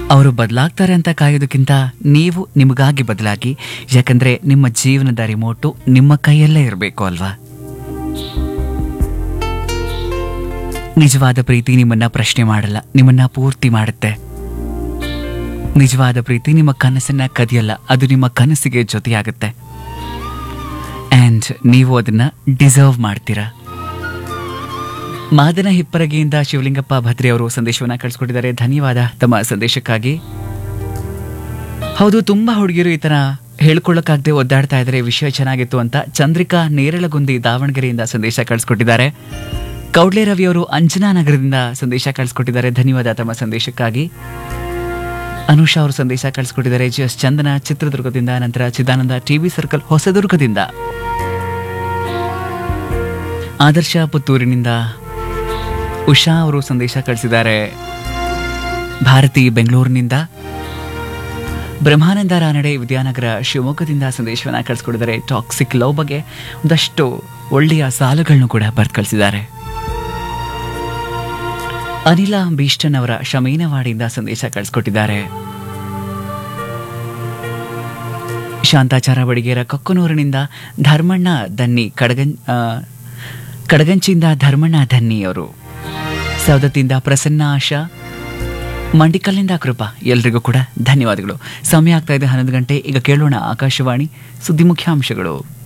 ಅವರು ಬದಲಾಗ್ತಾರೆ ಅಂತ ಕಾಯೋದಕ್ಕಿಂತ ನೀವು ನಿಮಗಾಗಿ ಬದಲಾಗಿ ಯಾಕಂದ್ರೆ ನಿಮ್ಮ ಜೀವನದ ರಿಮೋಟು ನಿಮ್ಮ ಕೈಯಲ್ಲೇ ಇರಬೇಕು ಅಲ್ವಾ ನಿಜವಾದ ಪ್ರೀತಿ ನಿಮ್ಮನ್ನ ಪ್ರಶ್ನೆ ಮಾಡಲ್ಲ ನಿಮ್ಮನ್ನ ಪೂರ್ತಿ ಮಾಡುತ್ತೆ ನಿಜವಾದ ಪ್ರೀತಿ ನಿಮ್ಮ ಕನಸನ್ನ ಕದಿಯಲ್ಲ ಅದು ನಿಮ್ಮ ಕನಸಿಗೆ ಜೊತೆಯಾಗುತ್ತೆ ಆ್ಯಂಡ್ ನೀವು ಅದನ್ನ ಡಿಸರ್ವ್ ಮಾಡ್ತೀರಾ ಮಾದನ ಹಿಪ್ಪರಗಿಯಿಂದ ಶಿವಲಿಂಗಪ್ಪ ಭದ್ರಿ ಅವರು ಸಂದೇಶವನ್ನ ಕಳಿಸ್ಕೊಟ್ಟಿದ್ದಾರೆ ಧನ್ಯವಾದ ತಮ್ಮ ಸಂದೇಶಕ್ಕಾಗಿ ಹೌದು ತುಂಬಾ ಹುಡುಗಿಯರು ಈ ತರ ಹೇಳ್ಕೊಳ್ಳಕ್ಕಾಗದೆ ಒದ್ದಾಡ್ತಾ ಇದ್ದಾರೆ ವಿಷಯ ಚೆನ್ನಾಗಿತ್ತು ಅಂತ ಚಂದ್ರಿಕಾ ನೇರಳಗುಂದಿ ದಾವಣಗೆರೆಯಿಂದ ಸಂದೇಶ ಕಳಿಸ್ಕೊಟ್ಟಿದ್ದಾರೆ ಕೌಡ್ಲೆ ರವಿ ಅವರು ಅಂಜನಾ ನಗರದಿಂದ ಸಂದೇಶ ಕಳಿಸ್ಕೊಟ್ಟಿದ್ದಾರೆ ಧನ್ಯವಾದ ತಮ್ಮ ಸಂದೇಶಕ್ಕಾಗಿ ಅನುಷಾ ಅವರು ಸಂದೇಶ ಕಳಿಸ್ಕೊಟ್ಟಿದ್ದಾರೆ ಜಿ ಎಸ್ ಚಂದನ ಚಿತ್ರದುರ್ಗದಿಂದ ನಂತರ ಚಿದಾನಂದ ಟಿವಿ ಸರ್ಕಲ್ ಹೊಸದುರ್ಗದಿಂದ ಆದರ್ಶ ಪುತ್ತೂರಿನಿಂದ ಉಷಾ ಅವರು ಸಂದೇಶ ಕಳಿಸಿದ್ದಾರೆ ಭಾರತಿ ಬೆಂಗಳೂರಿನಿಂದ ಬ್ರಹ್ಮಾನಂದ ರಾನಡೆ ವಿದ್ಯಾನಗರ ಶಿವಮೊಗ್ಗದಿಂದ ಸಂದೇಶವನ್ನ ಕಳಿಸ್ಕೊಟ್ಟಿದ್ದಾರೆ ಟಾಕ್ಸಿಕ್ ಲವ್ ಬಗ್ಗೆ ಒಂದಷ್ಟು ಒಳ್ಳೆಯ ಸಾಲುಗಳನ್ನು ಕೂಡ ಬರ್ದು ಕಳಿಸಿದ್ದಾರೆ ಅನಿಲ ಭೀಷ್ಟನ್ ಅವರ ಶಮೀನವಾಡಿಯಿಂದ ಸಂದೇಶ ಕಳಿಸ್ಕೊಟ್ಟಿದ್ದಾರೆ ಶಾಂತಾಚಾರ ಬಡಿಗೇರ ಕೊಕ್ಕನೂರಿನಿಂದ ಧರ್ಮಣ್ಣ ದನ್ನಿ ಕಡಗನ್ ಆ, ಕಡಗಂಚಿಯಿಂದ ಧರ್ಮಣ್ಣ ದನ್ನಿ ಅವರು ಸೌದತ್ತಿಂದ ಪ್ರಸನ್ನ ಆಶಾ ಮಂಡಿಕಲ್ಲಿಂದ ಕೃಪಾ ಎಲ್ರಿಗೂ ಕೂಡ ಧನ್ಯವಾದಗಳು ಸಮಯ ಆಗ್ತಾ ಇದೆ ಹನ್ನೊಂದು ಗಂಟೆ ಈಗ ಕೇಳೋಣ ಆಕಾಶವಾಣಿ ಸುದ್ದಿ ಮುಖ್ಯಾಂಶಗಳು